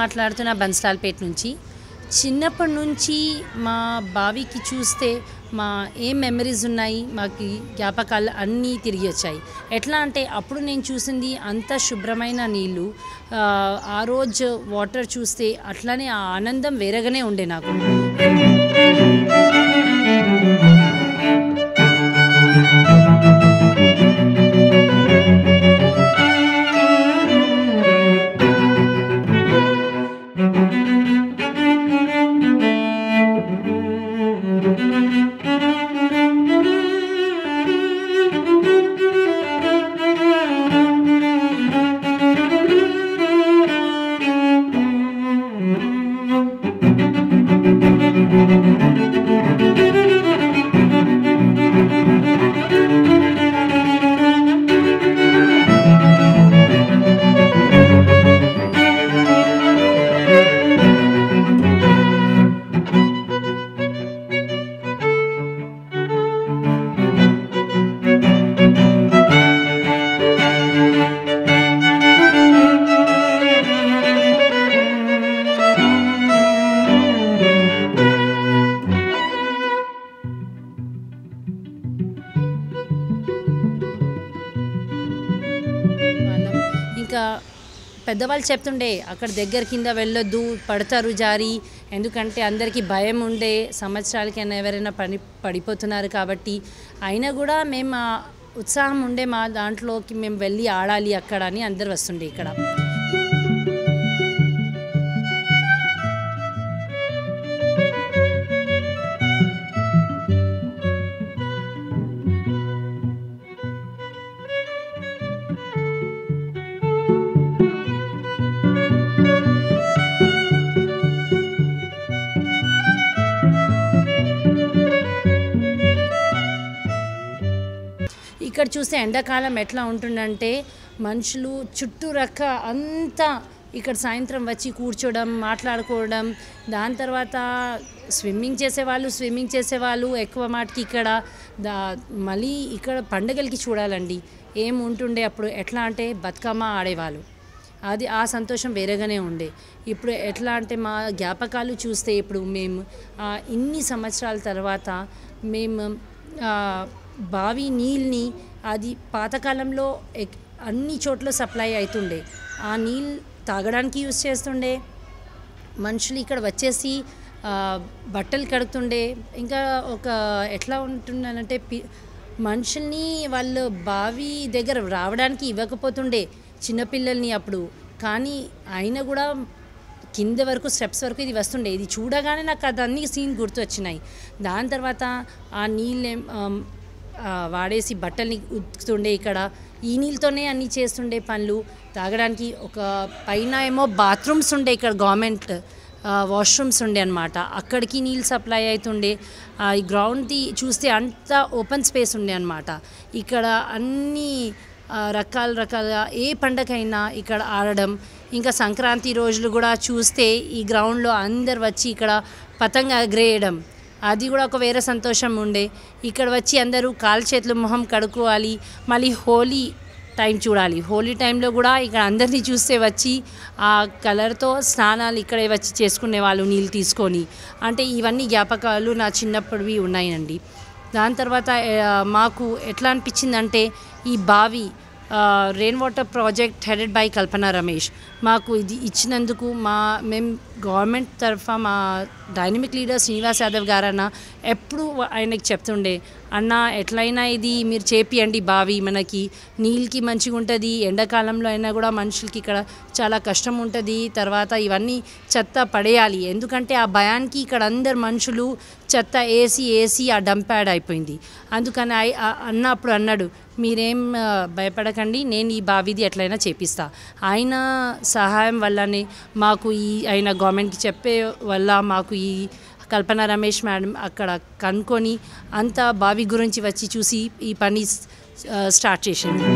మాట్లాడుతున్న బన్స్లాల్పేట నుంచి చిన్నప్పటి నుంచి మా బావికి చూస్తే మా ఏం మెమరీస్ ఉన్నాయి మాకు జ్ఞాపకాలు అన్నీ తిరిగి వచ్చాయి ఎట్లా అంటే అప్పుడు నేను చూసింది అంత శుభ్రమైన నీళ్ళు ఆ, ఆ రోజు వాటర్ చూస్తే అట్లానే ఆ ఆనందం వేరేగానే ఉండే నాకు వాళ్ళం ఇంకా పెద్దవాళ్ళు చెప్తుండే అక్కడ దగ్గర కింద వెళ్ళొద్దు పడతారు జారి ఎందుకంటే అందరికీ భయం ఉండే సంవత్సరాలకైనా ఎవరైనా పడి పడిపోతున్నారు కాబట్టి అయినా కూడా మేము ఆ ఉత్సాహం ఉండే మా దాంట్లోకి మేము వెళ్ళి ఆడాలి అక్కడ అని అందరు వస్తుండే ఇక్కడ ఇక్కడ చూస్తే ఎండాకాలం ఎట్లా ఉంటుందంటే మనుషులు చుట్టూ రక్క అంతా ఇక్కడ సాయంత్రం వచ్చి కూర్చోవడం మాట్లాడుకోవడం దాని తర్వాత స్విమ్మింగ్ చేసేవాళ్ళు స్విమ్మింగ్ చేసేవాళ్ళు ఎక్కువ మాటకి ఇక్కడ దా మళ్ళీ ఇక్కడ పండగలకి చూడాలండి ఏం ఉంటుండే అప్పుడు ఎట్లా అంటే బతుకమ్మ ఆడేవాళ్ళు అది ఆ సంతోషం వేరేగానే ఉండే ఇప్పుడు ఎట్లా అంటే మా జ్ఞాపకాలు చూస్తే ఇప్పుడు మేము ఆ, ఇన్ని సంవత్సరాల తర్వాత మేము ఆ, బావి నీళ్ళని అది పాతకాలంలో ఎక్- అన్ని చోట్ల సప్లై అవుతుండే ఆ నీళ్ళు తాగడానికి యూస్ చేస్తుండే మనుషులు ఇక్కడ వచ్చేసి ఆ, బట్టలు కడుగుతుండే ఇంకా ఒక ఎట్లా ఉంటుందనంటే పి మనుషుల్ని వాళ్ళు బావి దగ్గర రావడానికి ఇవ్వకపోతుండే చిన్నపిల్లల్ని అప్పుడు కానీ అయినా కూడా కింద వరకు స్టెప్స్ వరకు ఇది వస్తుండే ఇది చూడగానే నాకు అదన్నీ సీన్ గుర్తు వచ్చినాయి దాని తర్వాత ఆ నీళ్ళు వాడేసి బట్టల్ని ఉతుకుతుండే ఇక్కడ ఈ నీళ్ళతోనే అన్నీ చేస్తుండే పనులు తాగడానికి ఒక పైన ఏమో బాత్రూమ్స్ ఉండే ఇక్కడ గవర్నమెంట్ వాష్రూమ్స్ ఉండే అనమాట అక్కడికి నీళ్ళు సప్లై అవుతుండే ఆ, ఈ గ్రౌండ్ది చూస్తే అంతా ఓపెన్ స్పేస్ ఉండే అనమాట ఇక్కడ అన్ని ఆ, రకాల రకాలుగా ఏ పండగైనా ఇక్కడ ఆడడం ఇంకా సంక్రాంతి రోజులు కూడా చూస్తే ఈ గ్రౌండ్లో అందరు వచ్చి ఇక్కడ పతంగ ఎగరేయడం అది కూడా ఒక వేరే సంతోషం ఉండే ఇక్కడ వచ్చి అందరూ కాలు చేతులు మొహం కడుక్కోవాలి మళ్ళీ హోలీ టైం చూడాలి హోలీ టైంలో కూడా ఇక్కడ అందరినీ చూస్తే వచ్చి ఆ కలర్తో స్నానాలు ఇక్కడే వచ్చి చేసుకునే వాళ్ళు నీళ్ళు తీసుకొని అంటే ఇవన్నీ జ్ఞాపకాలు నా చిన్నప్పటివి ఉన్నాయండి దాని తర్వాత ఆ, మాకు ఎట్లా అనిపించిందంటే ఈ బావి rain water project headed by Kalpana Ramesh మాకు ఇది ఇచ్చినందుకు మా మేము గవర్నమెంట్ తరఫా మా డైనమిక్ లీడర్ శ్రీనివాస్ యాదవ్ గారన్న ఎప్పుడు ఆయనకి చెప్తుండే అన్న ఎట్లయినా ఇది మీరు చేపియండి బావి మనకి నీళ్ళకి మంచిగా ఉంటుంది ఎండాకాలంలో అయినా కూడా మనుషులకి ఇక్కడ చాలా కష్టం ఉంటుంది తర్వాత ఇవన్నీ చెత్త పడేయాలి ఎందుకంటే ఆ భయానికి ఇక్కడ అందరు మనుషులు చెత్త వేసి వేసి ఆ డంప్ యాడ్ అయిపోయింది అందుకని ఆయ- ఆ అన్న అప్పుడు అన్నాడు మీరేం ఆ, భయపడకండి నేను ఈ బావిది ఎట్లయినా చేపిస్తా ఆయన సహాయం వల్లనే మాకు ఈ ఆయన గవర్నమెంట్కి చెప్పే వల్ల మాకు ఈ కల్పన రమేష్ మేడం అక్కడ కనుక్కొని అంతా బావి గురించి వచ్చి చూసి ఈ పని ఆ, స్టార్ట్ చేసింది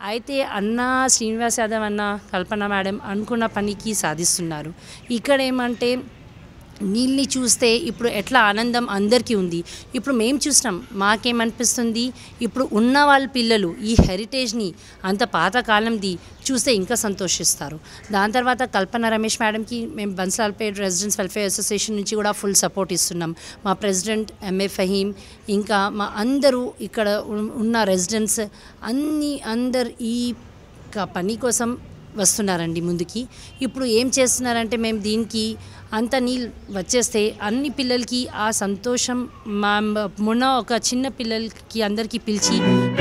అయితే అన్న శ్రీనివాస్ యాదవ్ అన్న కల్పన మేడం అనుకున్న పనికి సాధిస్తున్నారు ఇక్కడ ఏమంటే నీళ్ళని చూస్తే ఇప్పుడు ఎట్లా ఆనందం అందరికీ ఉంది ఇప్పుడు మేము చూసినాం మాకేమనిపిస్తుంది ఇప్పుడు ఉన్న వాళ్ళ పిల్లలు ఈ హెరిటేజ్ని అంత పాతకాలంది చూస్తే ఇంకా సంతోషిస్తారు దాని తర్వాత కల్పన రమేష్ మేడంకి మేము బన్సాల్పేట్ రెసిడెంట్స్ వెల్ఫేర్ అసోసియేషన్ నుంచి కూడా ఫుల్ సపోర్ట్ ఇస్తున్నాం మా ప్రెసిడెంట్ ఎంఏ ఫహీం ఇంకా మా అందరూ ఇక్కడ ఉన్- ఉన్న రెసిడెంట్స్ అన్ని అందరు ఈ క- పని కోసం వస్తున్నారండి ముందుకి ఇప్పుడు ఏం చేస్తున్నారంటే మేము దీనికి అంత నీళ్ళు వచ్చేస్తే అన్ని పిల్లలకి ఆ సంతోషం మా మొన్న ఒక చిన్న పిల్లలకి అందరికీ పిలిచి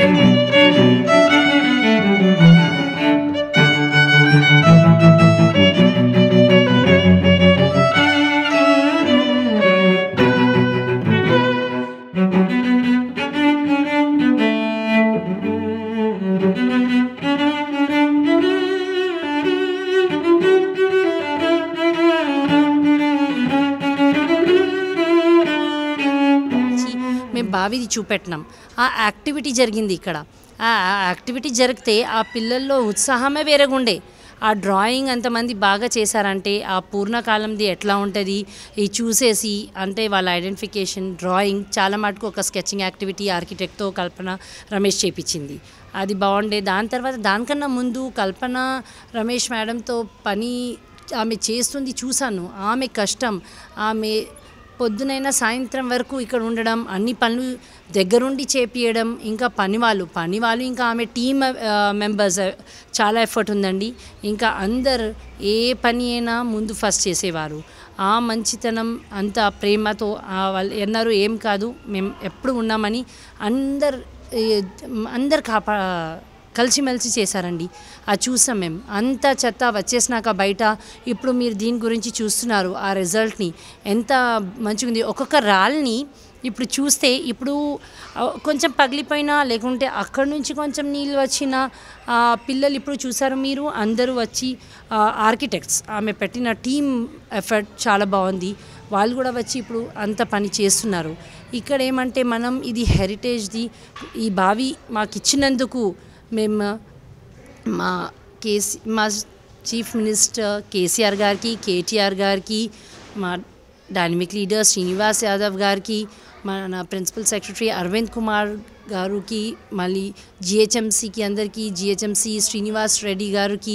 పిలిచి మేము బావిది చూపెట్టినాం ఆ యాక్టివిటీ జరిగింది ఇక్కడ ఆ యాక్టివిటీ జరిగితే ఆ పిల్లల్లో ఉత్సాహమే వేరేగుండే ఆ డ్రాయింగ్ అంతమంది బాగా చేశారంటే ఆ పూర్ణకాలంది ఎట్లా ఉంటుంది ఈ చూసేసి అంటే వాళ్ళ ఐడెంటిఫికేషన్ డ్రాయింగ్ చాలా మటుకు ఒక స్కెచింగ్ యాక్టివిటీ ఆర్కిటెక్ట్తో కల్పన రమేష్ చేపించింది అది బాగుండే దాని తర్వాత దానికన్నా ముందు కల్పన రమేష్ మేడంతో పని ఆమె చేస్తుంది చూశాను ఆమె కష్టం ఆమె పొద్దునైనా సాయంత్రం వరకు ఇక్కడ ఉండడం అన్ని పనులు దగ్గరుండి చేపియడం ఇంకా పనివాళ్ళు పనివాళ్ళు ఇంకా ఆమె టీమ్ మెంబర్స్ చాలా ఎఫర్ట్ ఉందండి ఇంకా అందరు ఏ పని అయినా ముందు ఫస్ట్ చేసేవారు ఆ మంచితనం అంత ప్రేమతో ఆ వాళ్ళు ఎన్నారు ఏం కాదు మేము ఎప్పుడు ఉన్నామని అందరు ఏ, అందరు కాపా కలిసిమెలిసి చేశారండి అది చూసాం మేము అంత చెత్త వచ్చేసినాక బయట ఇప్పుడు మీరు దీని గురించి చూస్తున్నారు ఆ రిజల్ట్ని ఎంత మంచిగా ఉంది ఒక్కొక్క రాళ్ళని ఇప్పుడు చూస్తే ఇప్పుడు ఆ, కొంచెం పగిలిపోయినా లేకుంటే అక్కడి నుంచి కొంచెం నీళ్ళు వచ్చిన ఆ, పిల్లలు ఇప్పుడు చూసారు మీరు అందరూ వచ్చి ఆర్కిటెక్ట్స్ ఆమె పెట్టిన టీమ్ ఎఫర్ట్ చాలా బాగుంది వాళ్ళు కూడా వచ్చి ఇప్పుడు అంత పని చేస్తున్నారు ఇక్కడ ఏమంటే మనం ఇది హెరిటేజ్ది ఈ బావి మాకు ఇచ్చినందుకు మేము మా కేసీ మా చీఫ్ మినిస్టర్ కేసీఆర్ గారికి కేటీఆర్ గారికి మా డైనమిక్ లీడర్ శ్రీనివాస్ యాదవ్ గారికి మన ప్రిన్సిపల్ సెక్రటరీ అరవింద్ కుమార్ గారికి మళ్ళీ జిహెచ్ఎంసీకి అందరికీ జిహెచ్ఎంసీ శ్రీనివాస్ రెడ్డి గారికి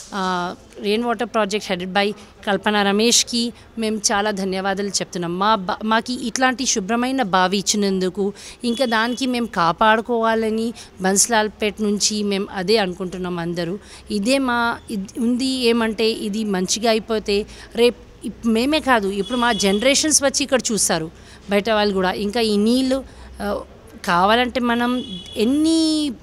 rain water project headed by Kalpana రమేష్కి మేము చాలా ధన్యవాదాలు చెప్తున్నాం మా బా మాకి ఇట్లాంటి శుభ్రమైన బావి ఇచ్చినందుకు ఇంకా దానికి మేము కాపాడుకోవాలని బన్స్లాల్పేట్ నుంచి మేము అదే అనుకుంటున్నాం అందరూ ఇదే మా ఇది ఉంది ఏమంటే ఇది మంచిగా అయిపోతే రేపు ఇప్- మేమే కాదు ఇప్పుడు మా జనరేషన్స్ వచ్చి ఇక్కడ చూస్తారు బయట వాళ్ళు కూడా ఇంకా ఈ నీళ్ళు ఆ, కావాలంటే మనం ఎన్ని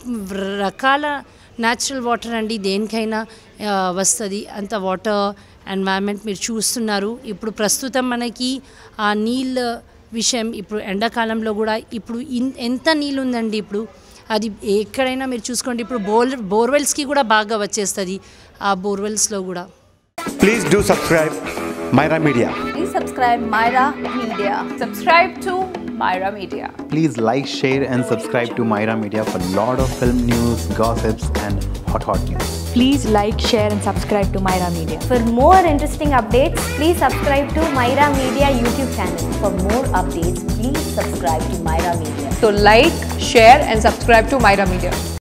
రకాల న్యాచురల్ వాటర్ అండి దేనికైనా వస్తుంది అంత వాటర్ ఎన్వైరన్మెంట్ మీరు చూస్తున్నారు ఇప్పుడు ప్రస్తుతం మనకి ఆ నీళ్ళ విషయం ఇప్పుడు ఎండాకాలంలో కూడా ఇప్పుడు ఇన్- ఎంత నీళ్ళు ఉందండి ఇప్పుడు అది ఎక్కడైనా మీరు చూసుకోండి ఇప్పుడు బోర్ బోర్వెల్స్కి కూడా బాగా వచ్చేస్తుంది ఆ బోర్వెల్స్లో కూడా Please do subscribe Myra Media. Please subscribe Myra Media. Subscribe to Myra Media. Please like, share, and subscribe to Myra Media for lot of film news, gossips, and hot hot news. Please like, share, and subscribe to Myra Media. For more interesting updates, please subscribe to Myra Media YouTube channel. For more updates, please subscribe to Myra Media. So like, share and subscribe to Myra Media.